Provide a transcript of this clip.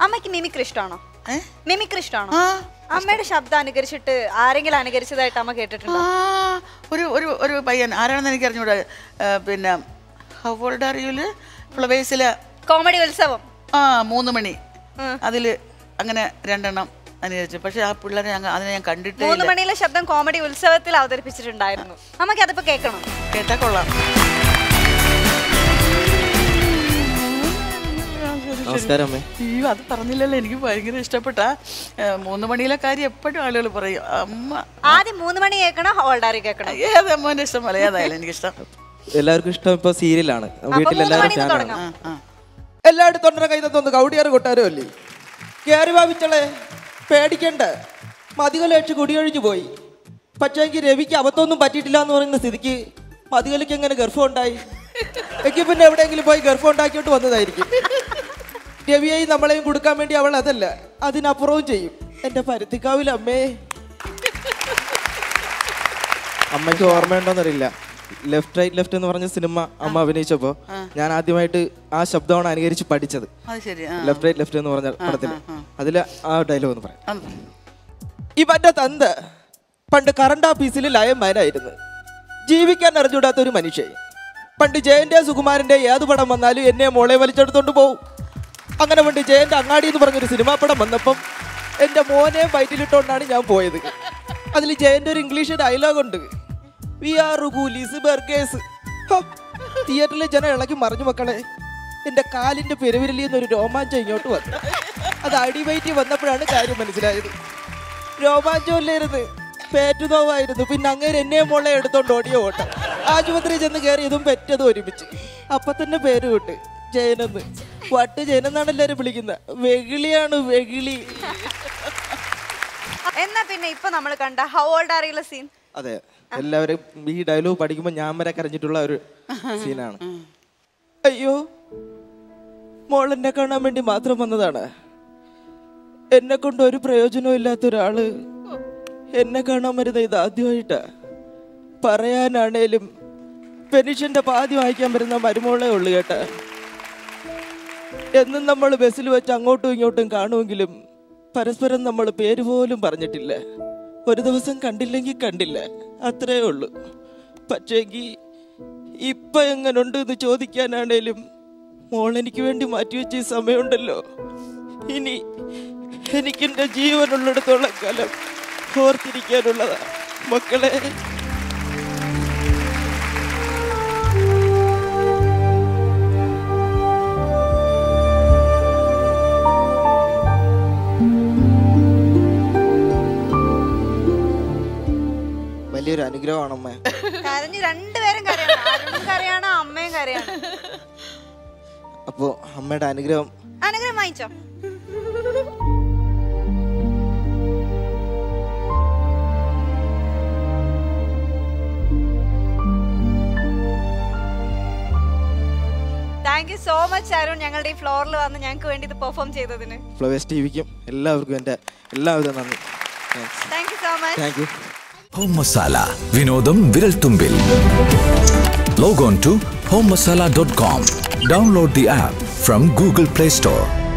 അമ്മയ്ക്ക് മിമിക്രി ഇഷ്ടമാണോ ഏ? മിമിക്രി ഇഷ്ടമാണോ ആ അമ്മയുടെ ശബ്ദം അനുകരിച്ചിട്ട് ആരെങ്കിലും അനുകരിച്ചതായിട്ട് അമ്മ കേട്ടിട്ടുണ്ടോ ആ ഒരു ഒരു ഒരു പയ്യൻ ആരാണെന്ന് എനിക്ക് അറിഞ്ഞൂടാ ഏ, പിന്നെ ഹവോൾഡ് അറിയൂല് ഫ്ലവേഴ്സിലെ കോമഡി ഉത്സവം ആ മൂന്ന് മണി അതിൽ അങ്ങനെ രണ്ടെണ്ണം അനുകരിച്ചു പക്ഷെ ആ പിള്ളേരെ ഞങ്ങൾ അതിനെ ഞാൻ കണ്ടിട്ടേ മൂന്ന് ഇല്ല മണിയിലെ ശബ്ദം കോമഡി ഉത്സവത്തിൽ അവതരിപ്പിച്ചിട്ടുണ്ടായിരുന്നു അമ്മയ്ക്ക് അതിപ്പോ കേൾക്കണം കേട്ടാ കൊള്ളാം നമസ്കാരം അമ്മേ അയ്യോ അത് പറഞ്ഞില്ലല്ലോ എനിക്ക് ഭയങ്കര ഇഷ്ടപ്പെട്ട ഏ, മൂന്ന് മണിയിലെ കാര്യം എപ്പോഴും ആളുകൾ പറയും അമ്മ ആദ്യം മൂന്ന് മണി കേൾക്കണം ഹോൾഡാറി കേൾക്കണം ഏത് അമ്മേൻ്റെ ഇഷ്ടം പോലെ ഏതായാലും എനിക്കിഷ്ടം എല്ലാവർക്കും ഇഷ്ടം ഇപ്പൊ സീരിയലാണ് അപ്പൊ വീട്ടിൽ മൂന്ന് എല്ലാവരും മണിന്ന് ഫാനാണ് തുടങ്ങാം ആ ആ എല്ലാവരും തൊണ്ടര കൈ തന്നൊന്ന് കൗടിയാറ് കൊട്ടാരോ അല്ലേ കയറി വാവിച്ചളെ പേടിക്കണ്ട മതികലേച്ച് കുടിയൊഴിഞ്ഞു പോയി പക്ഷേങ്കിൽ രവിക്ക് അബദ്ധമൊന്നും പറ്റിയിട്ടില്ല എന്ന് പറയുന്ന സ്ഥിതിക്ക് മതികലയ്ക്ക് എങ്ങനെ ഗർഭം ഉണ്ടായി എങ്കിൽ പിന്നെ എവിടെയെങ്കിലും പോയി ഗർഭം ഉണ്ടാക്കിയിട്ട് വന്നതായിരിക്കും രവിയെയും നമ്മളെയും കൊടുക്കാൻ വേണ്ടി അവൾ അതല്ല അതിനപ്പുറവും ചെയ്യും എൻ്റെ പരുത്തിക്കാവിൽ അമ്മേ അമ്മയ്ക്ക് ഓർമ്മയുണ്ടോന്നറിയില്ല ലെഫ്റ്റ് റൈറ്റ് ലെഫ്റ്റ് എന്ന് പറഞ്ഞ സിനിമ അമ്മ അഭിനയിച്ചപ്പോ ഞാൻ ആദ്യമായിട്ട് ആ ശബ്ദമാണ് അനുകരിച്ച് പഠിച്ചത് അത് ശരി ആ ലെഫ്റ്റ് റൈറ്റ് ലെഫ്റ്റ് എന്ന് പറഞ്ഞ പടത്തിൽ അതിൽ ആ ഡയലോഗ് ഒന്ന് പറയാം ആ. ഇവന്റെ തന്ത പണ്ട് കറണ്ട് ഓഫീസിൽ ലയന്മാരായിരുന്നു ജീവിക്കാൻ അറിഞ്ഞൂടാത്ത ഒരു മനുഷ്യൻ പണ്ട് ജയന്റെ സുകുമാരന്റെ ഏത് പടം വന്നാലും എന്നെ മോളെ വലിച്ചെടുത്തോണ്ട് പോവും അങ്ങനെ പണ്ട് ജയന്റെ അങ്ങാടി എന്ന് പറഞ്ഞൊരു സിനിമാ പടം വന്നപ്പം എൻ്റെ മോനെ വയറ്റിലിട്ടോണ്ടാണ് ഞാൻ പോയത് അതിൽ ജയന്റെ ഒരു ഇംഗ്ലീഷ് ഡയലോഗ് ഉണ്ട് വി ആർ കൂലീസ് ബർഗേഴ്സ് തിയേറ്ററിലെ ജനം ഇളകി മറിഞ്ഞു മക്കളെ എൻ്റെ കാലിൻ്റെ പെരുവിരലിൽ നിന്നൊരു രോമാഞ്ചം ഇങ്ങോട്ട് വന്നു അത് അടിവയറ്റി വന്നപ്പോഴാണ് കാര്യം മനസ്സിലായത് രോമാഞ്ചമില്ലായിരുന്നു പേറ്റുനോവായിരുന്നു പിന്നെ അങ്ങേര് എന്നെ മോളെ എടുത്തോണ്ട് ഓടിയ ഓട്ടം ആശുപത്രി ചെന്ന് കയറിയതും പെറ്റതും ഒരുമിച്ച് അപ്പൊ തന്നെ പേര് വിട്ട് ജയനെന്ന് വട്ട് ജയനെന്നാണ് എല്ലാരും വിളിക്കുന്നത് വെകിളിയാണ് വെകിളി എന്നാ പിന്നെ ഇപ്പൊ നമ്മൾ കണ്ട ഹൗ ഓൾഡ് അറിയുള്ള സീൻ അതെ എല്ലാവരും ഈ ഡയലോഗ് പഠിക്കുമ്പോൾ ഞാൻ വരെ കരഞ്ഞിട്ടുള്ള ഒരു സീനാണ് അയ്യോ മോൾ എന്നെ കാണാൻ വേണ്ടി മാത്രം വന്നതാണ് എന്നെ കൊണ്ട് ഒരു പ്രയോജനവും ഇല്ലാത്ത ഒരാള് എന്നെ കാണാൻ വരുന്ന ഇത് ആദ്യമായിട്ടാ പറയാനാണേലും പെൻഷന്റെ പാതി വായിക്കാൻ വരുന്ന മരുമോളെ ഉള്ളു കേട്ടാ എന്നും നമ്മൾ ബസ്സിൽ വെച്ച് അങ്ങോട്ടും ഇങ്ങോട്ടും കാണുമെങ്കിലും പരസ്പരം നമ്മൾ പേര് പോലും പറഞ്ഞിട്ടില്ല ഒരു ദിവസം കണ്ടില്ലെങ്കിൽ കണ്ടില്ല അത്രേ ഉള്ളൂ പക്ഷേങ്കി ഇപ്പൊ എങ്ങനുണ്ട് എന്ന് ചോദിക്കാനാണേലും മോൾ എനിക്ക് വേണ്ടി മാറ്റിവെച്ച ഈ സമയമുണ്ടല്ലോ ഇനി എനിക്കെന്റെ ജീവനുള്ളിടത്തോളം കാലം ഓർത്തിരിക്കാനുള്ളതാ മക്കളെ വലിയൊരു അനുഗ്രഹമാണ് അമ്മ കരഞ്ഞ് രണ്ടുപേരും കരയാണ് അരുണും കരയാണ് അമ്മയും കരയാണ് അപ്പോൾ അമ്മയുടെ അനുഗ്രഹം അനുഗ്രഹം വാങ്ങിച്ചോ thank you so much Arun ഞങ്ങളുടെ ഈ ഫ്ലോറിൽ വന്ന് ഞങ്ങൾക്ക് വേണ്ടി ഇത് പെർഫോം ചെയ്തതിന് ഫ്ലവേഴ്സ് ടി വിക്കും എല്ലാവർക്കും എൻ്റെ എല്ലാവിധ നന്ദി thank you so much thank you home masala വിനോദം വിരൽ തുമ്പിൽ log on to home masala dot com download the app from Google Play store